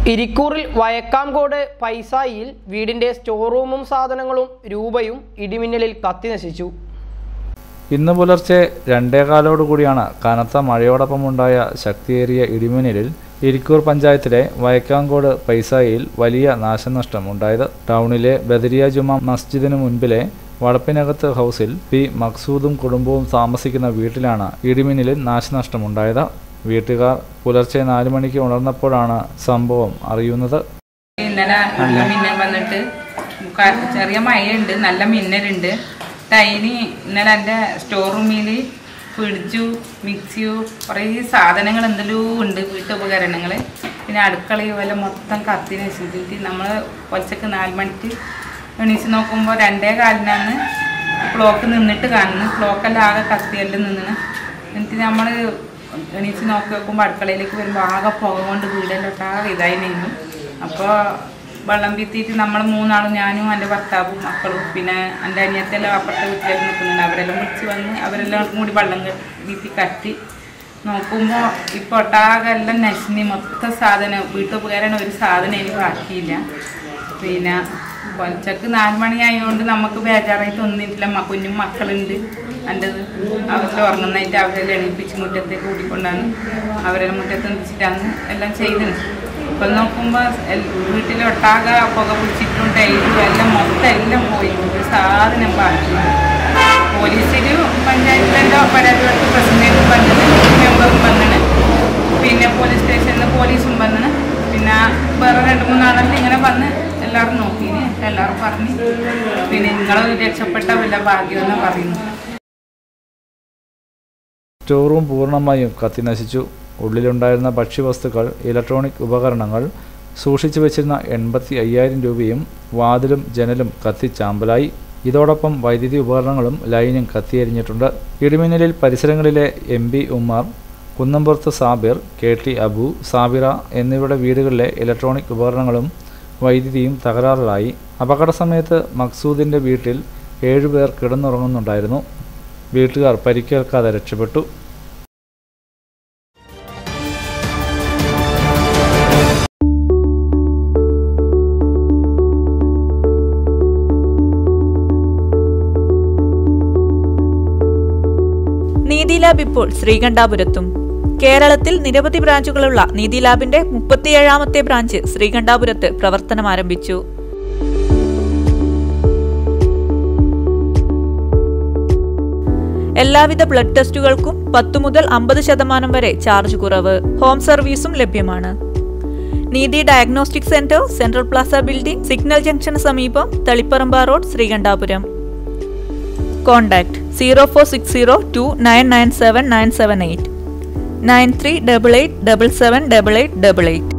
ഇരിക്കൂറിൽ വയക്കാംകോട് പൈസായിയിൽ വീടിന്റെ സ്റ്റോർ റൂമും സാധനങ്ങളും രൂപയും ഇടിമിന്നലിൽ കത്തി നശിച്ചു ഇന്ന് പുലർച്ചെ രണ്ടേകാലോടുകൂടിയാണ് കനത്ത മഴയോടൊപ്പമുണ്ടായ ശക്തിയേറിയ ഇടിമിന്നലിൽ ഇരിക്കൂർ പഞ്ചായത്തിലെ വയക്കാങ്കോട് പൈസായിൽ വലിയ നാശനഷ്ടം ഉണ്ടായത് ടൗണിലെ ബദരിയ ജുമ മസ്ജിദിനു മുൻപിലെ വളപ്പിനകത്ത് ഹൗസിൽ പി മക്സൂദും കുടുംബവും താമസിക്കുന്ന വീട്ടിലാണ് ഇടിമിന്നലിൽ നാശനഷ്ടമുണ്ടായത് വീട്ടുകാർ പുലർച്ചെ നാലു മണിക്ക് ഉണർന്നപ്പോഴാണ് സംഭവം അറിയുന്നത് ഇന്നലെ നല്ല മിന്നൽ വന്നിട്ട് ക- ചെറിയ മഴയുണ്ട് നല്ല മിന്നലുണ്ട് ടൈനി ഇന്നലെ എൻ്റെ സ്റ്റോർ റൂമിൽ ഫ്രിഡ്ജു മിക്സിയു കുറേ സാധനങ്ങൾ എന്തെല്ലോ ഉണ്ട് വീട്ടുപകരണങ്ങൾ പിന്നെ അടുക്കളയും വല്ല മൊത്തം കത്തി നശിച്ചിട്ട് നമ്മൾ പൊലച്ചക്ക് നാല് മണിക്ക് എണീച്ച് നോക്കുമ്പോൾ രണ്ടേ കാലിനാണ് ക്ലോക്ക് നിന്നിട്ട് കാണുന്നു ക്ലോക്കെല്ലാം ആകെ കത്തിയെല്ലാം നിന്നിന് എന്നിട്ട് നമ്മൾ എണീച്ച് നോക്കി നോക്കുമ്പോൾ അടുക്കളയിലേക്ക് വരുമ്പോൾ ആകെ പുക കൊണ്ട് വീടെല്ലാം ആകെ ഇതായി നിന്നു അപ്പോൾ വെള്ളം വീത്തിയിട്ട് നമ്മൾ മൂന്നാളും ഞാനും എൻ്റെ ഭർത്താവും മക്കളും പിന്നെ എൻ്റെ അനിയത്തെല്ലാം അപ്പുറത്തെ വീട്ടിലെല്ലാം നിൽക്കുന്നുണ്ട് അവരെല്ലാം വിളിച്ച് വന്ന് അവരെല്ലാം കൂടി വെള്ളം ക- വീത്തി കത്തി നോക്കുമ്പോൾ ഇപ്പോൾ ഒട്ടാകെ എല്ലാം നശിനി മൊത്തം സാധനം വീട്ടുപകരണം ഒരു സാധനം എനിക്ക് ബാക്കിയില്ല പിന്നെ പൊലച്ചക്ക് നാല് മണിയായതുകൊണ്ട് നമുക്ക് ബേജാറായിട്ട് ഒന്നിട്ടില്ല മ- കുഞ്ഞും മക്കളുണ്ട് എൻ്റെത് അവരെല്ലാം ഉറങ്ങുന്നതായിട്ട് അവരെല്ലാം എണീപ്പിച്ച് മുറ്റത്തേക്ക് കൂട്ടിക്കൊണ്ടാണ് അവരെല്ലാം മുറ്റത്ത് എത്തിച്ചിട്ടാണ് എല്ലാം ചെയ്തത് ഇപ്പം നോക്കുമ്പോൾ വീട്ടിലൊട്ടാകെ പുക പിടിച്ചിട്ടും ടൈലും എല്ലാം മൊത്തം എല്ലാം പോയി ഒരു സാധനം ബാക്കി പോലീസിൽ പഞ്ചായത്തിലെന്തോ പരാതി കൊടുത്ത് പ്രസിഡന്റും വന്നത് മെമ്പറും വന്നത് പിന്നെ പോലീസ് സ്റ്റേഷനിൽ പോലീസും വന്നത് പിന്നെ വേറെ രണ്ട് മൂന്നാളെല്ലാം ഇങ്ങനെ വന്ന് എല്ലാവരും നോക്കിന് എല്ലാവരും പറഞ്ഞ് പിന്നെ നിങ്ങളെ രക്ഷപ്പെട്ട വല്ല ഭാഗ്യമെന്ന് പറയുന്നു സ്റ്റോർ റൂം പൂർണ്ണമായും കത്തിനശിച്ചു ഉള്ളിലുണ്ടായിരുന്ന ഭക്ഷ്യവസ്തുക്കൾ ഇലക്ട്രോണിക് ഉപകരണങ്ങൾ സൂക്ഷിച്ചു വെച്ചിരുന്ന എൺപത്തി അയ്യായിരം രൂപയും വാതിലും ജനലും കത്തിച്ചാമ്പലായി ഇതോടൊപ്പം വൈദ്യുതി ഉപകരണങ്ങളും ലൈനും കത്തിയെരിഞ്ഞിട്ടുണ്ട് ഇടിമിന്നലിൽ പരിസരങ്ങളിലെ M B Ummer Kunnampurath Sabir K T Abu Sabira എന്നിവരുടെ വീടുകളിലെ ഇലക്ട്രോണിക് ഉപകരണങ്ങളും വൈദ്യുതിയും തകരാറിലായി അപകട സമയത്ത് മക്സൂദിൻ്റെ വീട്ടിൽ ഏഴുപേർ കിടന്നുറങ്ങുന്നുണ്ടായിരുന്നു വീട്ടുകാർ പരിക്കേൽക്കാതെ രക്ഷപ്പെട്ടു നീതി ലാബ് ഇപ്പോൾ ശ്രീകണ്ഠാപുരത്തും കേരളത്തിൽ നിരവധി ബ്രാഞ്ചുകളുള്ള നീതി ലാബിന്റെ മുപ്പത്തിയേഴാമത്തെ ബ്രാഞ്ച് ശ്രീകണ്ഠാപുരത്ത് പ്രവർത്തനം ആരംഭിച്ചു എല്ലാവിധ ബ്ലഡ് ടെസ്റ്റുകൾക്കും പത്തു മുതൽ അമ്പത് ശതമാനം വരെ ചാർജ് കുറവ് ഹോം സർവീസും ലഭ്യമാണ് Neethi diagnostic centre central plaza building signal ജംഗ്ഷന് സമീപം Taliparamba road Sreekandapuram contact zero four six zero two nine nine seven nine seven eight nine three double eight double seven double eight double eight